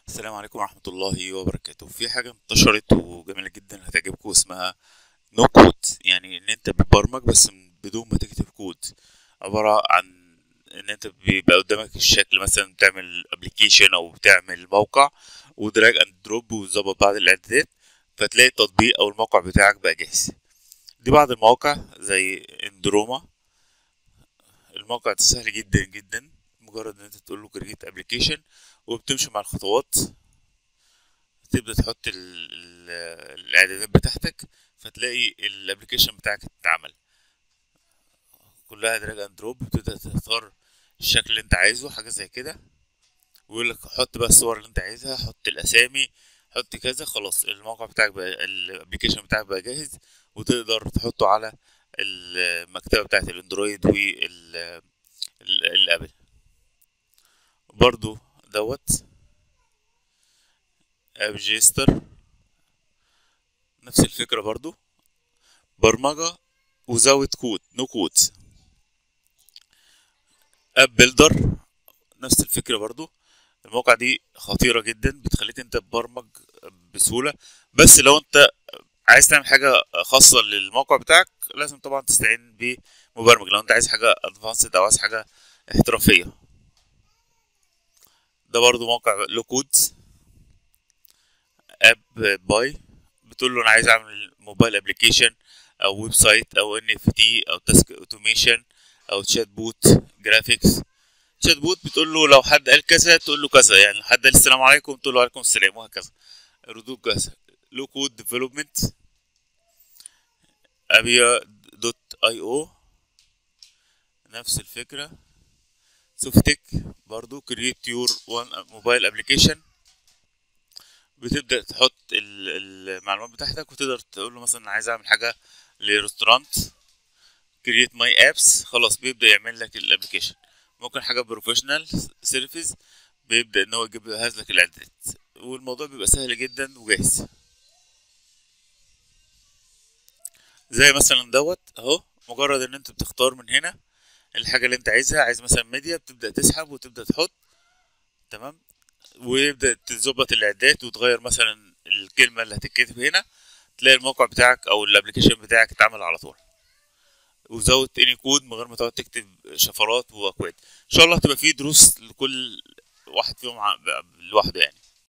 السلام عليكم ورحمة الله وبركاته في حاجة انتشرت وجميلة جدا هتعجبكم اسمها نو كود يعني ان انت بتبرمج بس بدون ما تكتب كود عبارة عن ان انت بيبقى قدامك الشكل مثلا بتعمل ابلكيشن او بتعمل موقع ودراج اند دروب وتظبط بعض الاعدادات فتلاقي التطبيق او الموقع بتاعك بقى جاهز دي بعض المواقع زي اندروما الموقع ده سهل جدا جدا مجرد ان انت تقول له كريت ابلكيشن وبتمشي مع الخطوات تبدا تحط ال- ال- الاعدادات بتاعتك فتلاقي الابلكيشن بتاعك اتعمل كلها دراج اند دروب بتبدا تختار الشكل اللي انت عايزه حاجه زي كده ويقول لك حط بقى الصور اللي انت عايزها حط الاسامي حط كذا خلاص الموقع بتاعك بقى الابلكيشن بتاعك بقى جاهز وتقدر تحطه على المكتبه بتاعت الاندرويد والابل برضو دوت اب جيستر نفس الفكرة برضو برمجة وزود كود نو كود اب بيلدر نفس الفكرة برضو المواقع دي خطيرة جدا بتخليك انت تبرمج بسهولة بس لو انت عايز تعمل حاجة خاصة للموقع بتاعك لازم طبعا تستعين بمبرمج لو انت عايز حاجة ادفانسد او عايز حاجة احترافية ده برضو موقع لو كود اب باي بتقول له انا عايز اعمل موبايل ابلكيشن او ويب سايت او ان اف تي او تاسك اوتوميشن او تشات بوت جرافيكس تشات بوت بتقول له لو حد قال كذا تقول له كذا يعني لو حد قال السلام عليكم تقول له عليكم السلام وهكذا ردود كذا لو كود ديفلوبمنت ابيا دوت اي او نفس الفكره سوفتك برضو كريت يور وان موبايل ابلكيشن بتبدا تحط المعلومات بتاعتك وتقدر تقول له مثلا عايز اعمل حاجه لريستورانت كريت ماي ابس خلاص بيبدا يعمل لك الابلكيشن ممكن حاجه بروفيشنال سيرفيس بيبدا ان هو يجيب هز لك الاعدادات والموضوع بيبقى سهل جدا وجاهز زي مثلا دوت اهو مجرد ان انت بتختار من هنا الحاجه اللي انت عايزها عايز مثلا ميديا بتبدا تسحب وتبدا تحط تمام ويبدا تظبط الاعدادات وتغير مثلا الكلمه اللي هتتكتب هنا تلاقي الموقع بتاعك او الابلكيشن بتاعك اتعمل على طول وزود اني كود من غير ما تقعد تكتب شفرات واكواد ان شاء الله تبقى فيه دروس لكل واحد فيهم لوحده يعني